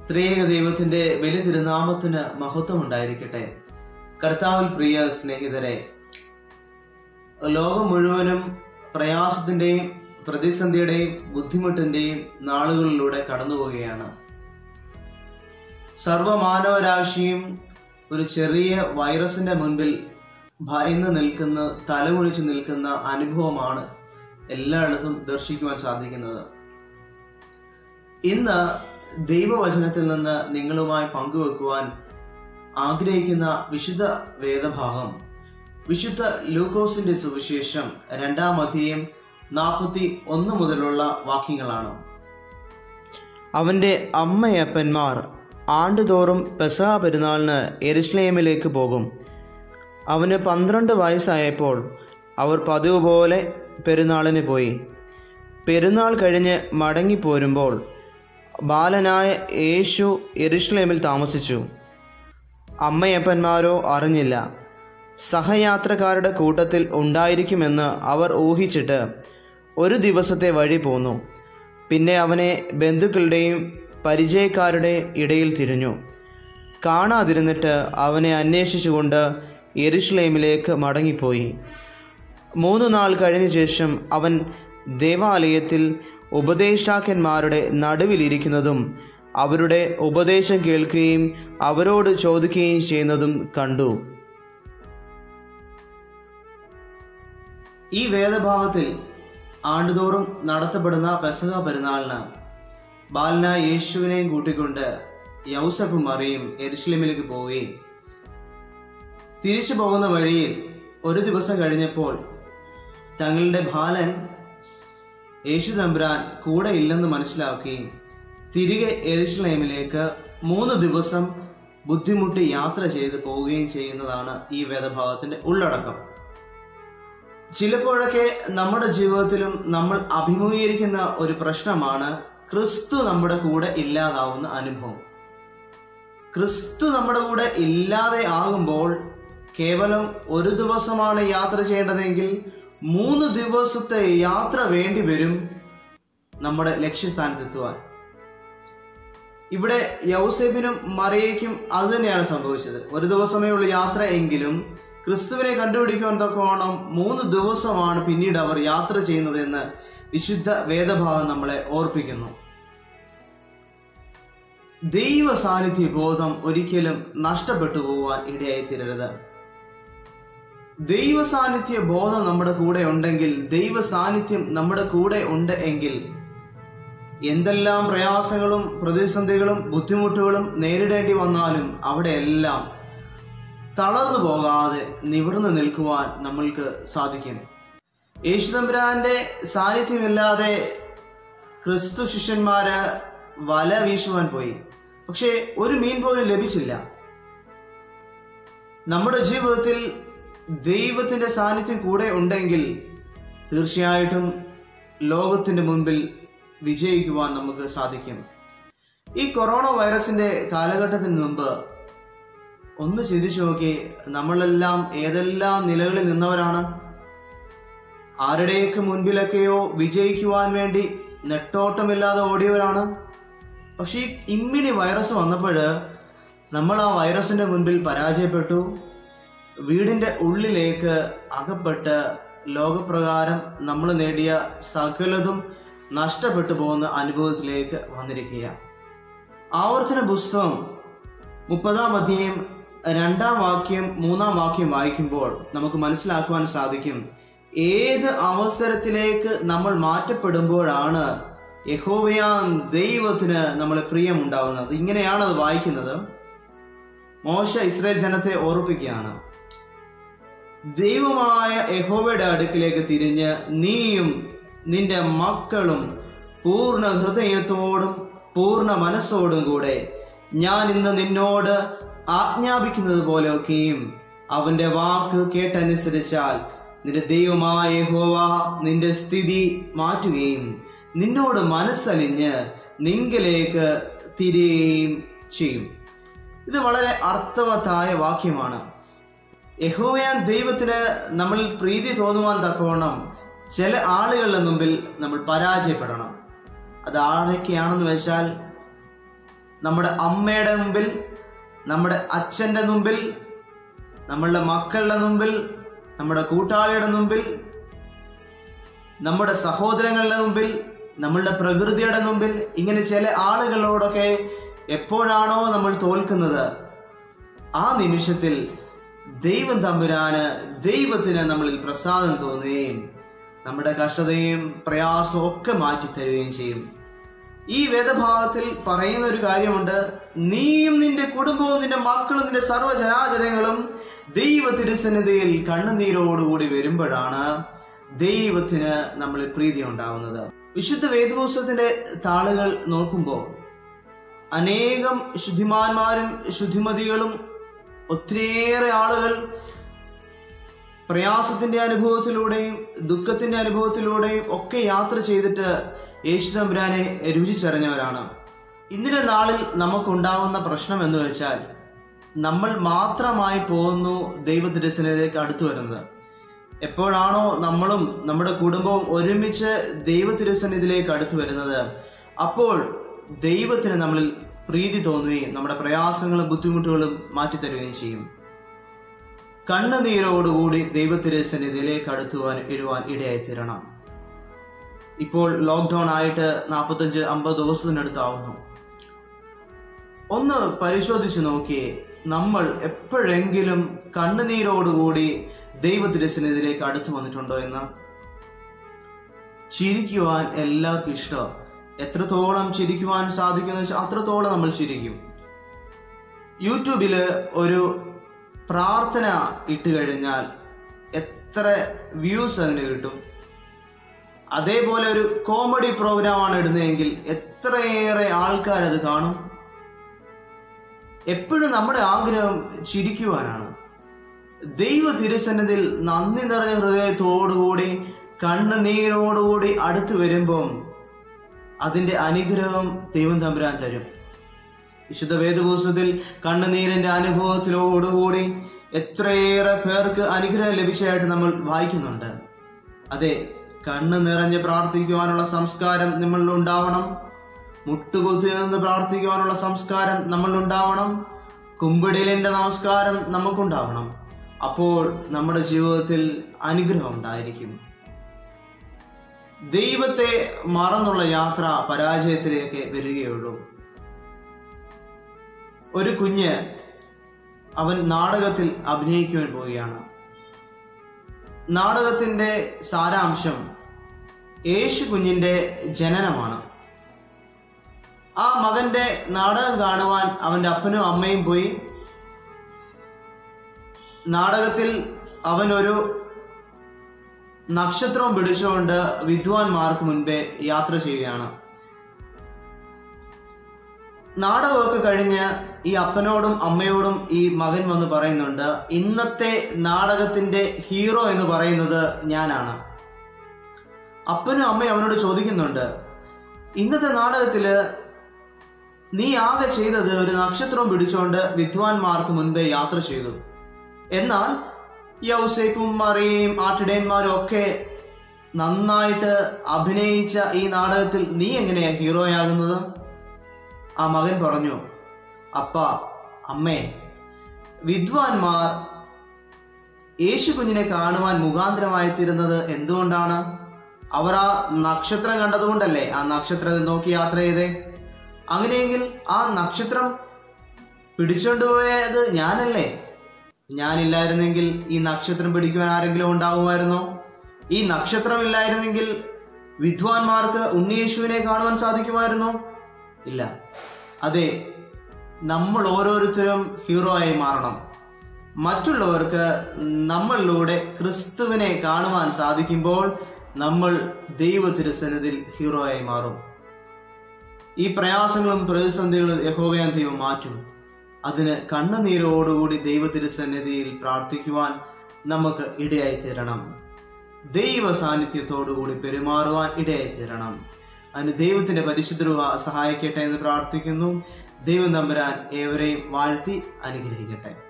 ത്രിയേക ദൈവത്തിന്റെ വലിയ തിരുനാമത്തിന് മഹത്വം ഉണ്ടായിരിക്കട്ടെ കർത്താവിൽ പ്രിയ സ്നേഹിതരെ ലോകം മുഴുവനും പ്രയാസത്തിന്റെയും പ്രതിസന്ധിയുടെയും ബുദ്ധിമുട്ടിന്റെയും നാളുകളിലൂടെ കടന്നുപോവുകയാണ് സർവമാനവരാശിയും ഒരു ചെറിയ വൈറസിന്റെ മുൻപിൽ ഭയന്ന് നിൽക്കുന്ന തലകുനിച്ച് നിൽക്കുന്ന അനുഭവമാണ് എല്ലായിടത്തും ദർശിക്കുവാൻ സാധിക്കുന്നത് ഇന്ന് ദൈവവചനത്തിൽ നിന്ന് നിങ്ങളുമായി പങ്കുവെക്കുവാൻ ആഗ്രഹിക്കുന്ന വിശുദ്ധ വേദഭാഗം വിശുദ്ധ ലൂക്കോസിന്റെ സുവിശേഷം രണ്ടാം അധ്യയം നാൽപ്പത്തി ഒന്ന് മുതലുള്ള വാക്യങ്ങളാണ് അവന്റെ അമ്മയപ്പന്മാർ ആണ്ടുതോറും പെസഹ പെരുന്നാളിന് എരുസ്ലേമിലേക്ക് പോകും അവന് പന്ത്രണ്ട് വയസ്സായപ്പോൾ അവർ പതിവ് പോലെ പെരുന്നാളിന് പോയി പെരുന്നാൾ കഴിഞ്ഞ് മടങ്ങിപ്പോരുമ്പോൾ ബാലനായ യേശു എരുസ്ലേമിൽ താമസിച്ചു അമ്മയപ്പന്മാരോ അറിഞ്ഞില്ല സഹയാത്രക്കാരുടെ കൂട്ടത്തിൽ ഉണ്ടായിരിക്കുമെന്ന് അവർ ഊഹിച്ചിട്ട് ഒരു ദിവസത്തെ വഴി പോന്നു പിന്നെ അവനെ ബന്ധുക്കളുടെയും പരിചയക്കാരുടെ ഇടയിൽ തിരിഞ്ഞു കാണാതിരുന്നിട്ട് അവനെ അന്വേഷിച്ചുകൊണ്ട് യെരുഷലേമിലേക്ക് മടങ്ങിപ്പോയി മൂന്ന് നാൾ കഴിഞ്ഞ ശേഷം അവൻ ദേവാലയത്തിൽ ഉപദേഷ്ടാക്കന്മാരുടെ നടുവിലിരിക്കുന്നതും അവരുടെ ഉപദേശം കേൾക്കുകയും അവരോട് ചോദിക്കുകയും ചെയ്യുന്നതും കണ്ടു ഈ വേദഭാഗത്തിൽ ആണ്ടുതോറും നടത്തപ്പെടുന്ന പെസഹ പെരുന്നാളിന് ബാലനായ യേശുവിനെയും കൂട്ടിക്കൊണ്ട് യൗസഫും മറിയും എരുഷലേമിലേക്ക് പോവുകയും തിരിച്ചു പോകുന്ന വഴിയിൽ ഒരു ദിവസം കഴിഞ്ഞപ്പോൾ തങ്ങളുടെ ബാലൻ യേശു തമ്പുരാൻ കൂടെ ഇല്ലെന്ന് മനസ്സിലാക്കുകയും തിരികെ എരുഷലേമിലേക്ക് മൂന്ന് ദിവസം ബുദ്ധിമുട്ടി യാത്ര ചെയ്ത് പോവുകയും ചെയ്യുന്നതാണ് ഈ വേദഭാഗത്തിന്റെ ഉള്ളടക്കം ചിലപ്പോഴൊക്കെ നമ്മുടെ ജീവിതത്തിലും നമ്മൾ അഭിമുഖീകരിക്കുന്ന ഒരു പ്രശ്നമാണ് ക്രിസ്തു നമ്മുടെ കൂടെ ഇല്ലാതാവുന്ന അനുഭവം ക്രിസ്തു നമ്മുടെ കൂടെ ഇല്ലാതെ ആകുമ്പോൾ കേവലം ഒരു ദിവസമാണ് യാത്ര ചെയ്യേണ്ടതെങ്കിൽ മൂന്ന് ദിവസത്തെ യാത്ര വേണ്ടി വരും നമ്മുടെ ലക്ഷ്യസ്ഥാനത്തെത്തുവാൻ ഇവിടെ യൗസേബിനും മറിയയ്ക്കും അത് തന്നെയാണ് സംഭവിച്ചത് ഒരു ദിവസമേ ഉള്ളൂ യാത്ര എങ്കിലും ക്രിസ്തുവിനെ കണ്ടുപിടിക്കുവാൻ തക്കവണ്ണം മൂന്ന് ദിവസമാണ് പിന്നീട് അവർ യാത്ര ചെയ്യുന്നതെന്ന് വിശുദ്ധ വേദഭാവം നമ്മളെ ഓർപ്പിക്കുന്നു ദൈവ സാന്നിധ്യ ബോധം ഒരിക്കലും നഷ്ടപ്പെട്ടു പോവാൻ ഇടയായി തീരരുത് ദൈവ സാന്നിധ്യ ബോധം നമ്മുടെ കൂടെ ഉണ്ടെങ്കിൽ ദൈവ സാന്നിധ്യം നമ്മുടെ കൂടെ ഉണ്ട് എങ്കിൽ എന്തെല്ലാം പ്രയാസങ്ങളും പ്രതിസന്ധികളും ബുദ്ധിമുട്ടുകളും നേരിടേണ്ടി വന്നാലും അവിടെയെല്ലാം തളർന്നു പോകാതെ നിവർന്നു നിൽക്കുവാൻ നമ്മൾക്ക് സാധിക്കും യേശുതമ്പുരാന്റെ സാന്നിധ്യമില്ലാതെ ക്രിസ്തു ശിഷ്യന്മാര് വല വീശുവാൻ പോയി പക്ഷേ ഒരു മീൻ പോലും ലഭിച്ചില്ല നമ്മുടെ ജീവിതത്തിൽ ദൈവത്തിന്റെ സാന്നിധ്യം കൂടെ ഉണ്ടെങ്കിൽ തീർച്ചയായിട്ടും ലോകത്തിന്റെ മുൻപിൽ വിജയിക്കുവാൻ നമുക്ക് സാധിക്കും ഈ കൊറോണ വൈറസിന്റെ കാലഘട്ടത്തിന് മുമ്പ് ഒന്ന് ചിന്തിച്ചു നോക്കി നമ്മളെല്ലാം ഏതെല്ലാം നിലകളിൽ നിന്നവരാണ് ആരുടെയൊക്കെ മുൻപിലൊക്കെയോ വിജയിക്കുവാൻ വേണ്ടി നെട്ടോട്ടമില്ലാതെ ഓടിയവരാണ് പക്ഷേ ഈ ഇമ്മിണി വൈറസ് വന്നപ്പോൾ നമ്മൾ ആ വൈറസിന്റെ മുൻപിൽ പരാജയപ്പെട്ടു വീടിന്റെ ഉള്ളിലേക്ക് അകപ്പെട്ട് ലോകപ്രകാരം നമ്മൾ നേടിയ സകലതും നഷ്ടപ്പെട്ടു പോകുന്ന അനുഭവത്തിലേക്ക് വന്നിരിക്കുക ആവർത്തന പുസ്തകം മുപ്പതാം അധ്യായം രണ്ടാം വാക്യം മൂന്നാം വാക്യം വായിക്കുമ്പോൾ നമുക്ക് മനസ്സിലാക്കുവാൻ സാധിക്കും ഏത് അവസരത്തിലേക്ക് നമ്മൾ മാറ്റപ്പെടുമ്പോഴാണ് യഹോവയാൻ ദൈവത്തിന് നമ്മളെ പ്രിയമുണ്ടാവുന്നത് ഇങ്ങനെയാണ് അത് വായിക്കുന്നത് മോശ ഇസ്രായേൽ ജനത്തെ ഓർപ്പിക്കുകയാണ് ദൈവമായ യഹോവയുടെ അടുക്കിലേക്ക് തിരിഞ്ഞ് നീയും നിന്റെ മക്കളും പൂർണ്ണ ഹൃദയത്തോടും പൂർണ്ണ മനസ്സോടും കൂടെ ഞാൻ ഇന്ന് നിന്നോട് ആജ്ഞാപിക്കുന്നത് പോലെയൊക്കെയും അവന്റെ വാക്ക് കേട്ടനുസരിച്ചാൽ നിന്റെ ദൈവമായ യഹോവ നിന്റെ സ്ഥിതി മാറ്റുകയും നിന്നോട് മനസ്സലിഞ്ഞ് നിങ്കലേക്ക് തിരികെയും ചെയ്യും ഇത് വളരെ അർത്ഥവത്തായ വാക്യമാണ് യഹോവയാൻ ദൈവത്തിന് നമ്മളിൽ പ്രീതി തോന്നുവാൻ തക്കവണ്ണം ചില ആളുകളുടെ മുമ്പിൽ നമ്മൾ പരാജയപ്പെടണം അത് ആരൊക്കെയാണെന്ന് വെച്ചാൽ നമ്മുടെ അമ്മയുടെ മുമ്പിൽ നമ്മുടെ അച്ഛൻ്റെ മുമ്പിൽ നമ്മളുടെ മക്കളുടെ മുമ്പിൽ നമ്മുടെ കൂട്ടാളിയുടെ മുമ്പിൽ നമ്മുടെ സഹോദരങ്ങളുടെ മുമ്പിൽ നമ്മളുടെ പ്രകൃതിയുടെ മുമ്പിൽ ഇങ്ങനെ ചില ആളുകളോടൊക്കെ എപ്പോഴാണോ നമ്മൾ തോൽക്കുന്നത് ആ നിമിഷത്തിൽ ദൈവം തമ്പുരാന് ദൈവത്തിന് നമ്മളിൽ പ്രസാദം തോന്നുകയും നമ്മുടെ കഷ്ടതയും പ്രയാസവും ഒക്കെ മാറ്റിത്തരുകയും ചെയ്യും ഈ വേദഭാഗത്തിൽ പറയുന്ന ഒരു കാര്യമുണ്ട് നീയും നിന്റെ കുടുംബവും നിന്റെ മക്കളും നിന്റെ സർവ്വചരാചരങ്ങളും ദൈവ തിരുസന്നിധിയിൽ കണ്ണുനീരോടുകൂടി വരുമ്പോഴാണ് ദൈവത്തിന് നമ്മളിൽ പ്രീതി ഉണ്ടാവുന്നത് വിശുദ്ധ വേദപുസ്തകത്തിന്റെ താളുകൾ നോക്കുമ്പോൾ അനേകം ശുദ്ധിമാന്മാരും ശുദ്ധിമതികളും ഒത്തിരിയേറെ ആളുകൾ പ്രയാസത്തിന്റെ അനുഭവത്തിലൂടെയും ദുഃഖത്തിന്റെ അനുഭവത്തിലൂടെയും ഒക്കെ യാത്ര ചെയ്തിട്ട് യേശു തമ്പുരാനെ രുചിച്ചറിഞ്ഞവരാണ് ഇന്നലെ നാളിൽ നമുക്കുണ്ടാവുന്ന പ്രശ്നം എന്ന് വെച്ചാൽ നമ്മൾ മാത്രമായി പോകുന്നു ദൈവത്തിരസനയിലേക്ക് അടുത്തു വരുന്നത് എപ്പോഴാണോ നമ്മളും നമ്മുടെ കുടുംബവും ഒരുമിച്ച് ദൈവത്തിരസന്നിധിയിലേക്ക് അടുത്തു വരുന്നത് അപ്പോൾ ദൈവത്തിന് നമ്മളിൽ പ്രീതി തോന്നുകയും നമ്മുടെ പ്രയാസങ്ങളും ബുദ്ധിമുട്ടുകളും മാറ്റിത്തരുകയും ചെയ്യും കണ്ണുനീരോടുകൂടി ദൈവത്തിരസന്നിധിയിലേക്ക് അടുത്തുവാൻ ഇടുവാൻ ഇടയായി തീരണം ഇപ്പോൾ ലോക്ക്ഡൗൺ ആയിട്ട് നാൽപ്പത്തഞ്ച് അമ്പത് ദിവസത്തിനടുത്താവുന്നു ഒന്ന് പരിശോധിച്ചു നോക്കിയേ നമ്മൾ എപ്പോഴെങ്കിലും കണ്ണുനീരോടുകൂടി ദൈവത്തിരസന്നിധിയിലേക്ക് അടുത്തു വന്നിട്ടുണ്ടോ എന്ന് ചിരിക്കുവാൻ എല്ലാവർക്കും ഇഷ്ടമാണ് എത്രത്തോളം ചിരിക്കുവാൻ സാധിക്കുമെന്ന് വെച്ചാൽ അത്രത്തോളം നമ്മൾ ചിരിക്കും യൂട്യൂബില് ഒരു പ്രാർത്ഥന ഇട്ട് കഴിഞ്ഞാൽ എത്ര വ്യൂസ് അതിന് കിട്ടും അതേപോലെ ഒരു കോമഡി പ്രോഗ്രാമാണ് ഇടുന്നതെങ്കിൽ എത്രയേറെ ആൾക്കാർ അത് കാണും എപ്പോഴും നമ്മുടെ ആഗ്രഹം ചിരിക്കുവാനാണ് ദൈവ തിരുസന്നതിൽ നന്ദി നിറഞ്ഞ ഹൃദയത്തോടുകൂടി കണ്ണുനീരോടുകൂടി അടുത്ത് വരുമ്പം അതിന്റെ അനുഗ്രഹം ദൈവം തമ്പുരാൻ തരും വിശുദ്ധ വേദപുസ്തകത്തിൽ കണ്ണുനീരിന്റെ അനുഭവത്തിലോടുകൂടി എത്രയേറെ പേർക്ക് അനുഗ്രഹം ലഭിച്ചതായിട്ട് നമ്മൾ വായിക്കുന്നുണ്ട് അതെ കണ്ണ് നിറഞ്ഞ് പ്രാർത്ഥിക്കുവാനുള്ള സംസ്കാരം നമ്മളിൽ ഉണ്ടാവണം മുട്ടുകുത്തി നിന്ന് പ്രാർത്ഥിക്കുവാനുള്ള സംസ്കാരം നമ്മളിൽ ഉണ്ടാവണം കുമ്പിടിലിന്റെ നമസ്കാരം നമുക്കുണ്ടാവണം അപ്പോൾ നമ്മുടെ ജീവിതത്തിൽ അനുഗ്രഹം ഉണ്ടായിരിക്കും ദൈവത്തെ മറന്നുള്ള യാത്ര പരാജയത്തിലേക്ക് വരികയുള്ളൂ ഒരു കുഞ്ഞ് അവൻ നാടകത്തിൽ അഭിനയിക്കുവാൻ പോവുകയാണ് നാടകത്തിന്റെ സാരാംശം യേശു കുഞ്ഞിന്റെ ജനനമാണ് ആ മകന്റെ നാടകം കാണുവാൻ അവന്റെ അപ്പനും അമ്മയും പോയി നാടകത്തിൽ അവൻ ഒരു നക്ഷത്രം പിടിച്ചുകൊണ്ട് വിദ്വാൻമാർക്ക് മുൻപേ യാത്ര ചെയ്യുകയാണ് നാടകമൊക്കെ കഴിഞ്ഞ് ഈ അപ്പനോടും അമ്മയോടും ഈ മകൻ വന്ന് പറയുന്നുണ്ട് ഇന്നത്തെ നാടകത്തിന്റെ ഹീറോ എന്ന് പറയുന്നത് ഞാനാണ് അപ്പനും അമ്മയും അവനോട് ചോദിക്കുന്നുണ്ട് ഇന്നത്തെ നാടകത്തില് നീ ആകെ ചെയ്തത് ഒരു നക്ഷത്രം പിടിച്ചുകൊണ്ട് വിദ്വാൻമാർക്ക് മുൻപേ യാത്ര ചെയ്തു എന്നാൽ യൗസേപ്പും മറിയയും ആട്ടിടയന്മാരും ഒക്കെ നന്നായിട്ട് അഭിനയിച്ച ഈ നാടകത്തിൽ നീ എങ്ങനെയാ ഹീറോയാകുന്നത് ആ മകൻ പറഞ്ഞു അപ്പ അമ്മേ വിദ്വാൻമാർ യേശു കുഞ്ഞിനെ കാണുവാൻ മുഖാന്തരമായി തീരുന്നത് എന്തുകൊണ്ടാണ് അവർ ആ നക്ഷത്രം കണ്ടതുകൊണ്ടല്ലേ ആ നക്ഷത്രത്തെ നോക്കി യാത്ര ചെയ്തേ അങ്ങനെയെങ്കിൽ ആ നക്ഷത്രം പിടിച്ചോണ്ടുപോയത് ഞാനല്ലേ ഞാനില്ലായിരുന്നെങ്കിൽ ഈ നക്ഷത്രം പിടിക്കുവാൻ ആരെങ്കിലും ഉണ്ടാകുമായിരുന്നോ ഈ നക്ഷത്രം ഇല്ലായിരുന്നെങ്കിൽ വിദ്വാൻമാർക്ക് ഉണ്ണിയേശുവിനെ കാണുവാൻ സാധിക്കുമായിരുന്നോ ഇല്ല അതെ നമ്മൾ ഓരോരുത്തരും ഹീറോ ആയി മാറണം മറ്റുള്ളവർക്ക് നമ്മളിലൂടെ ക്രിസ്തുവിനെ കാണുവാൻ സാധിക്കുമ്പോൾ നമ്മൾ ദൈവ തിരുസന്നിധിയിൽ ഹീറോ ആയി മാറും ഈ പ്രയാസങ്ങളും പ്രതിസന്ധികളും യഹോവയാൻ ദൈവം മാറ്റും അതിന് കണ്ണുനീരോടുകൂടി ദൈവ തിരുസന്നിധിയിൽ പ്രാർത്ഥിക്കുവാൻ നമുക്ക് ഇടയായി തീരണം ദൈവ സാന്നിധ്യത്തോടുകൂടി പെരുമാറുവാൻ ഇടയായി തീരണം അതിന് ദൈവത്തിന്റെ പരിശുദ്ധ രൂപ സഹായിക്കട്ടെ എന്ന് പ്രാർത്ഥിക്കുന്നു ദൈവം തമ്പുരാൻ ഏവരെയും വാഴ്ത്തി അനുഗ്രഹിക്കട്ടെ